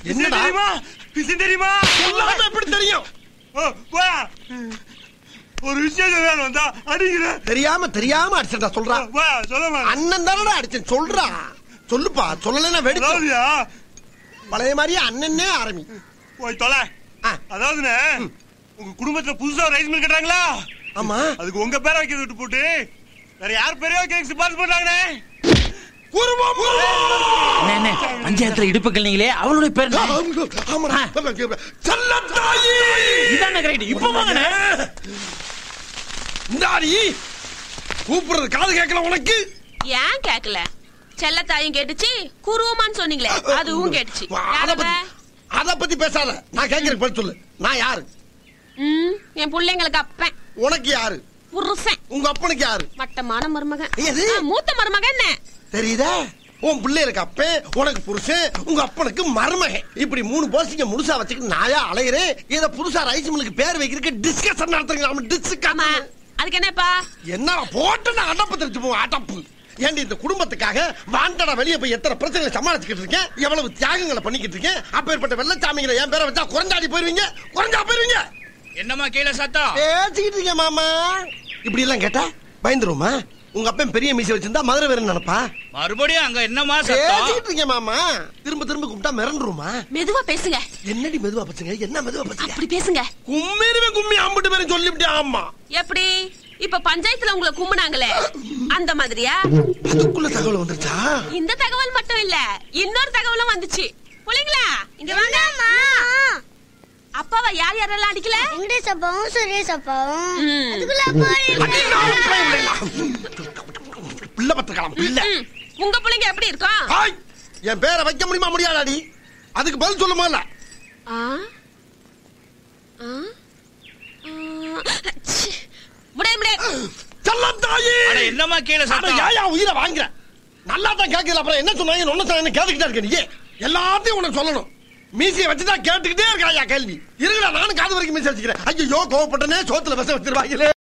என்னடா தெரியுமா விஷயம் தெரியுமா சொல்லாம எப்படி தெரியும் ஓ, வா. ஒரு விஷயம் சொல்லணும் வந்தா அடிக்கிறேன் தெரியாம தெரியாம அடிச்சா சொல்றா வா சொல்ல அண்ணன் தானடா அடிச்சேன் சொல்றா சொல்லுப்பா சொல்லலைன்னா வெடிச்சு அதாவதுயா பழைய மாதிரியே அண்ணனே ஆரம்பி போய் தொலை ஆ. அதாவதுண்ணே உங்க குடும்பத்துல புதுசா ஒரு ரைஸ் மில் கட்டுறாங்களா ஆமா அதுக்கு உங்க பேரை வைக்கிறது விட்டு போட்டு வேற யார் பேரையோ கேக் சிபாரிசு பண்றாங்கண்ணே குருவம் அண்ணே, அண்ணே, பஞ்சாயத்துல இடுப்பு கிள்ளீங்களே அவளுடைய பேர் என்ன? ஆமாடா செல்லத்தாயி இதானே கரெக்ட் இப்ப வாங்கண்ணே இந்தாடி கூப்பிடுறது காது கேட்கல உனக்கு ஏன் கேக்கல செல்லத்தாயும் கேட்டுச்சு குருவமான்னு சொன்னீங்களே அதுவும் கேட்டுச்சு அத யார் அவ? பத்தி அத பத்தி பேசாத நான் கேட்கறேன் பதில் சொல்லு நான் யாரு ம், என் பிள்ளைங்களுக்கு அப்பன் உனக்கு யாரு புருஷன் உங்க அப்பனுக்கு யாரு மட்டமான மருமகன் எது? ஆ, மூத்த மருமகன் என்ன தெரியுதா உன் பிள்ளைகளுக்கு அப்பன் உனக்கு புருஷன் உங்க அப்பனுக்கு மருமகன் இப்படி மூணு போஸ்டிங்க முழுசா வச்சுக்கிட்டு நாயா அலையிறேன் இத புதுசா ரைஸ் மில்லுக்கு பேர் வைக்கிறதுக்கு டிஸ்கஷன் நடத்துறீங்க ஆமா டிஸ்கஷன் அதுக்கு என்னப்பா என்ன போட்டு நான் அடப்பு தெரிச்சு போவோம் அடப்பு ஏண்டி இந்த குடும்பத்துக்காக வாண்டடா வெளியே போய் எத்தனை பிரச்சனைகளை சமாளிச்சுக்கிட்டு இருக்கேன் எவ்வளவு தியாகங்களை பண்ணிக்கிட்டு இருக்கேன் அப்பேற்பட்ட வெள்ளச்சாமிங்களை என் பேரை வச்சா குறைஞ்சாடி போயிருவீங்க குறைஞ்சா போயிருவீங்க என்னம்மா கீழே சத்தம் பேசிக்கிட்டு இருக்கேன் மாமா இப்படி எல்லாம் கேட்டா பயந்துருமா உங்க அப்பன் பெரிய மீசை வச்சிருந்தா மதுரை வேற நினைப்பா மறுபடியும் அங்க என்னம்மா சத்தம் பேசிக்கிட்டு இருக்கேன் மாமா திரும்ப திரும்ப கூப்பிட்டா மிரண்டுருமா மெதுவா பேசுங்க என்னடி மெதுவா பச்சுங்க என்ன மெதுவா பச்சுங்க அப்படி பேசுங்க கும்மிருவே கும்மி அம்பிட்டு பேரும் சொல்லிவிட்டேன் ஆமா எப்படி இப்ப பஞ்சாயத்துல உங்களை கும்பினாங்களே அந்த மாதிரியா அதுக்குள்ள தகவல் வந்துருச்சா இந்த தகவல் மட்டும் இல்ல இன்னொரு தகவலும் வந்துச்சு புள்ளைங்களா இங்க வாங்க அப்பாவை யார் யாரெல்லாம் அடிக்கல வெங்கடேஷ் அப்பாவும் சுரேஷ் அப்பாவும் ம். அதுக்குள்ள அப்பா அடி, நான் பிள்ளை இல்லைடா. பிள்ளை பத்திரக்கலாம் பிள்ளை ம், உங்க பிள்ளைங்க எப்படி இருக்கும் ஹாய் என் பேரை வைக்க முடியுமா முடியாதாடி அதுக்கு பதில் சொல்ல முதல்ல ஆ? ஆ? ஆ, ச்சீ. முடியாது முடியாது செல்லத்தாயி அட என்னம்மா கீழே அட, சத்தம் ஏன் ஏன் உயிரை வாங்குற நல்லா தான் கேட்கல அப்புறம் என்ன சொன்னாங்க ஒன்னு சொன்னாங்க கேட்டுக்கிட்டே இருக்க நீ எல்லாத்தையும் உனக்கு சொல்லணும் மீசியை வச்சுதான் கேட்டுக்கிட்டே இருக்காயா கேள்வி இருக்குடா நானும் காது வரைக்கும் மீசி வச்சுக்கிறேன் ஐயோ கோவப்பட்டனே சோத்துல விஷம் வச்சிருவாங்களே